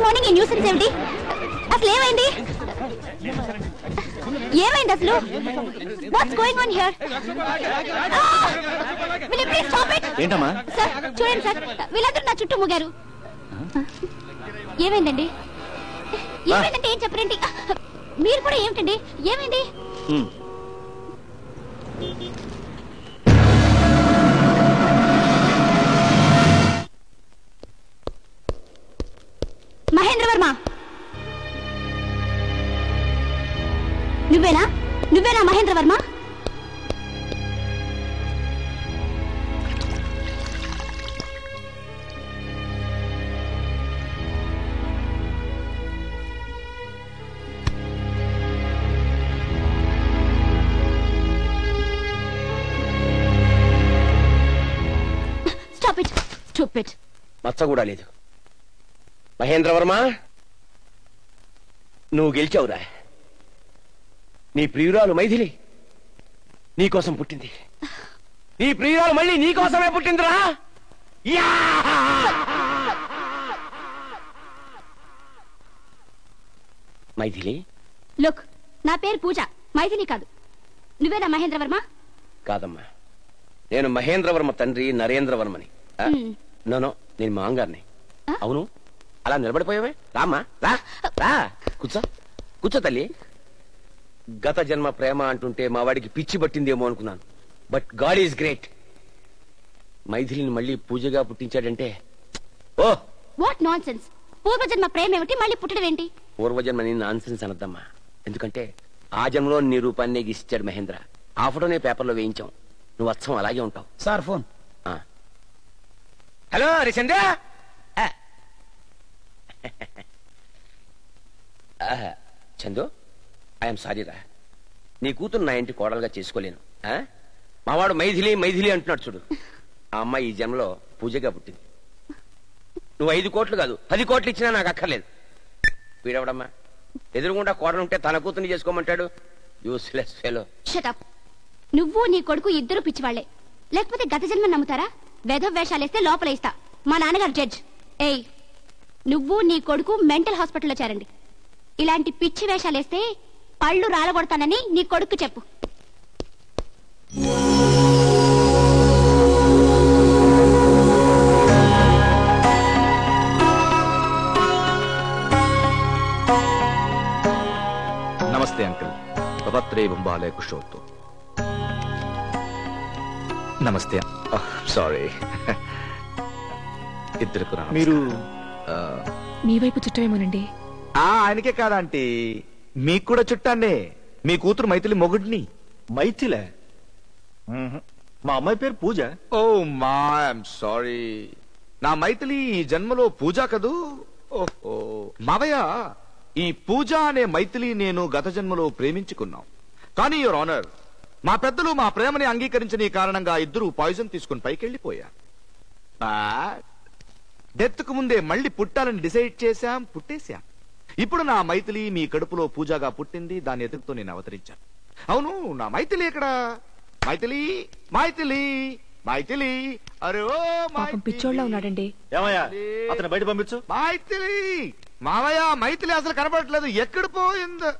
Morning ఈ nuisance ఏమిటి అసలు ఏమైంది ఏమైంది అసలు what's going on here will you please stop it ఏంటమ్మా సార్ చూడండి సార్ వీళ్ళందరూ నా చుట్టూ ముగారు ఏమైందండి ఏమైందంటే ఏం చెప్పరేంటి మీరు కూడా ఏమిటండి ఏమైంది ఉమ్. మహేంద్ర వర్మ నువ్వేనా నువ్వేనా Mahendra Varma stop it stupid మచ్చ కూడా లేదు మహేంద్రవర్మ నువ్వు గెలిచావురా నీ ప్రియురాలు మైథిలి నీకోసం పుట్టింది నీ ప్రియురాలు మళ్ళీ నీకోసమే పుట్టిందిరా యా! మైథిలి లుక్ నా పేరు పూజ మైథిలి కాదు నువ్వేనా మహేంద్ర వర్మ కాదమ్మా నేను మహేంద్రవర్మ తండ్రి నరేంద్రవర్మని ఆ? మ్. నోనో నేను మాంగారిని ఆ? అవును అలా నిలబడిపోయావే రామ్మా రా రా కూర్చో కూర్చో తల్లి గత జన్మ ప్రేమ అంటుంటే మా వాడికి పిచ్చి పట్టిందేమో అనుకున్నాను బట్ గాడ్ ఈజ్ గ్రేట్ మైథిలిని మళ్ళీ పూజగా పుట్టించాడంటే ఓ వాట్ నాన్ సెన్స్ పూర్వజన్మ ప్రేమ ఏమిటి మళ్ళీ పుట్టడం ఏంటి పూర్వజన్మని నాన్సెన్స్ అనద్దమ్మా ఎందుకంటే ఆ జన్మలో నీ రూపాన్ని నీకు ఇచ్చాడు మహేంద్ర ఆ ఫోటోనే పేపర్లో వేయించాం నువ్వు అచ్చం అలాగే ఉంటావు సార్ ఫోన్ ఆ. హలో రిచంద్ర ఆ. ఆహా. చందు ఐఎమ్ సారీ రా నీ కూతురు నా ఇంటి కోడలుగా చేసుకోలేను ఆ? మావాడు మైథిలి మైథిలి అంటున్నాడు చూడు ఆ అమ్మాయి ఈ జన్మలో పూజగా పుట్టింది నువ్వు ఐదు కోట్లు కాదు పది కోట్లు ఇచ్చినా నాకు అక్కర్లేదు వీడవడమ్మా ఎదురుగుండా కోడలు ఉంటే తన కూతుర్ని చేసుకోమంటాడు యూస్లెస్ ఫెలో షటప్ నువ్వు నీ కొడుకు ఇద్దరు పిచ్చివాళ్లే లేకపోతే గత జన్మ నమ్ముతారా వేధ వేషాలేస్తే లోపల ఇస్తా మా నాన్నగారు జడ్జ్ ఏయ్ నువ్వు నీ కొడుకు మెంటల్ హాస్పిటల్లో చేరండి ఇలాంటి పిచ్చి వేషాలేస్తే పళ్ళు రాలగొడతానని నీ కొడుకు చెప్పు నమస్తే అంకుల్ భవత్రే బొంబాలే కుషోత్తు నమస్తే సారీ ఇద్దరికి నమస్కారం. మీరు ఆ, మీ వైపు చుట్టమేమోనండి ఆ, ఆయనకే కాదంటీ మీకు కూడా చుట్టాన్నే మీ కూతురు మైథిలి మొగుడిని మైథిలే మ్మ్హ్. మా అమ్మాయి పేరు పూజ ఓ మా ఐఎమ్ సారీ నా మైథిలి ఈ జన్మలో పూజ కదూ ఓహో మావయ్య ఈ పూజ అనే మైథిలి నేను గత జన్మలో ప్రేమించుకున్నాం కానీ యువర్ ఆనర్ మా పెద్దలు మా ప్రేమని అంగీకరించని కారణంగా ఇద్దరు పాయిజన్ తీసుకుని పైకెళ్ళిపోయా డెత్ కు ముందే మళ్ళీ పుట్టాలని డిసైడ్ చేశాం పుట్టేశాం ఇప్పుడు నా మైథిలి మీ కడుపులో పూజగా పుట్టింది దాని ఎదుగుతో నేను అవతరించాను అవును నా మైథిలి ఎక్కడ మైథిలి మైథిలి మైథిలి అరే ఓ పాపం మైథిలి. పిచ్చోళ్ళ ఉన్నాడండి ఏమయ్యా అతను బయట పంపించు మైథిలి మావయ్య మైథిలి అసలు కనబడట్లేదు ఎక్కడ పోయింది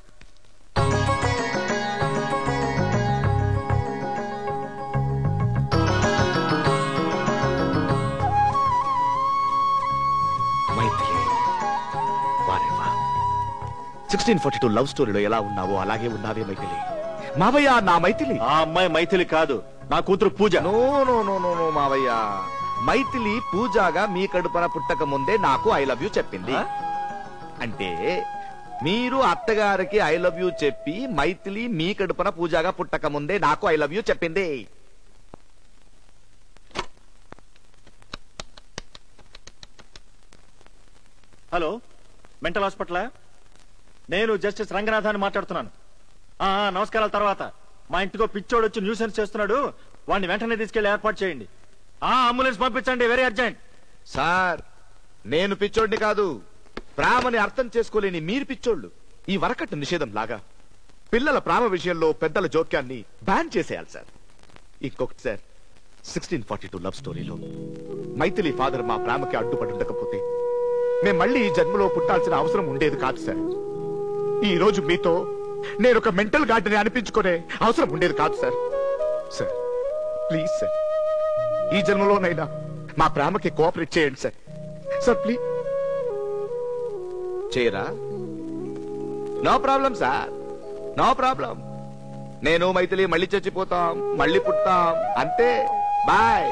మైథిలి వారేవా సిక్స్టీన్ ఫార్టీ టూ లవ్ స్టోరీలో ఎలా ఉన్నావో అలాగే ఉన్నావే మైథిలి మావయ్య నా మైథిలి ఆ అమ్మాయి మైథిలి కాదు నా కూతురు Pooja no no no no no మావయ్య మైథిలి పూజాగా మీ కడుపున పుట్టక ముందే నాకు ఐ లవ్ యూ చెప్పింది ఆ? అంటే మీరు అత్తగారికి ఐ లవ్ యూ చెప్పి మైథిలి మీ కడుపున పూజాగా పుట్టక ముందే నాకు ఐ లవ్ యూ చెప్పింది హలో మెంటల్ హాస్పిటల్ నేను జస్టిస్ రంగనాథాన్ని మాట్లాడుతున్నాను ఆ, ఆ, నమస్కారాల తర్వాత మా ఇంటికో పిచ్చోడు వచ్చి న్యూసెన్స్ చేస్తున్నాడు వాడిని వెంటనే తీసుకెళ్లి ఏర్పాటు చేయండి ఆ అంబులెన్స్ పంపించండి వెరీ అర్జెంట్ సార్ నేను పిచ్చోడిని కాదు ప్రేమని అర్థం చేసుకోలేని మీరు పిచ్చోళ్ళు ఈ వరకట్టు నిషేధం లాగా పిల్లల ప్రేమ విషయంలో పెద్దల జోక్యాన్ని బ్యాన్ చేసేయాలి సార్ ఇంకొకటి sir sixteen forty two love స్టోరీలో మైథిలి ఫాదర్ మా ప్రేమకి అడ్డుపడి ఉండకపోతే మేము మళ్ళీ ఈ జన్మలో పుట్టాల్సిన అవసరం ఉండేది కాదు సార్ ఈ రోజు మీతో నేను ఒక మెంటల్ గార్డెన్ అనిపించుకునే అవసరం ఉండేది కాదు సార్ సార్ ప్లీజ్ సార్ ఈ జన్మలోనైనా మా ప్రేమకి కోఆపరేట్ చేయండి సార్ సార్ ప్లీజ్ చేయరా no problem sir no problem నేను మైథిలి మళ్ళీ చచ్చిపోతాం మళ్ళీ పుట్టాం అంతే బాయ్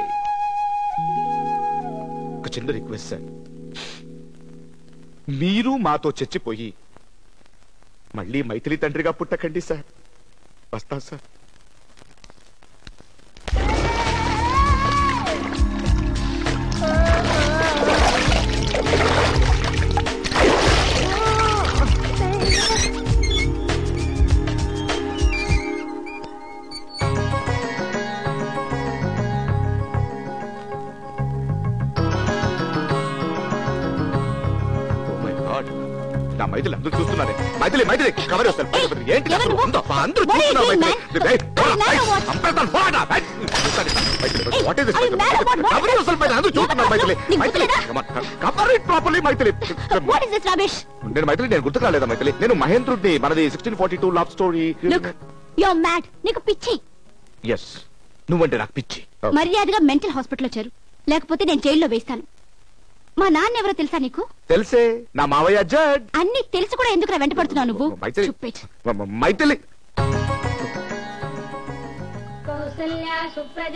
ఒక చిన్న రిక్వెస్ట్ సార్ మీరు మాతో చచ్చిపోయి మళ్ళీ మైథిలి తండ్రిగా పుట్టకండి సార్ వస్తా సార్ Oh my God. నా మైథిలి అందరూ చూస్తున్నారే మైథిలి మైథిలి కవర్ వస్తారు పద, పద. ఏంటి ఎవరు అసలు నువ్వు? ఉందో? అందరూ What are you చూస్తున్నారు doing, మైథిలి. man? ఏయ్, పోరా, Are you mad ఏయ్, or what? చంపేస్తాను, పోరా, ఏయ్. చూస్తాను, Mythili, Hey, what is this, are you Mythili? mad or what? Cover వస్తారు, మైథిలి. అందరూ చూస్తున్నారు, మైథిలి. నీకు మైథిలి, గుర్తులేదా? come on, cover it properly, Mythili. What is this Ramesh నేను మైథిలి నేను గుర్తుకు రాలేదా మైథిలి నేను మహేంద్రుడిని మనది sixteen forty two love story look you mad నీకు పిచ్చి ఎస్ నువ్వంటే నాకు పిచ్చి మర్యాదగా మెంటల్ హాస్పిటల్ వచ్చారు లేకపోతే నేను జైల్లో వేస్తాను మా నాన్న ఎవరో తెలుసా నీకు తెలిసే నా మావయ్య జడ్ అన్ని తెలిసి కూడా ఎందుకు వెంట పడుతున్నావు నువ్వు మైథిలి Stupid. మైథిలి కౌసల్యా సుప్రజ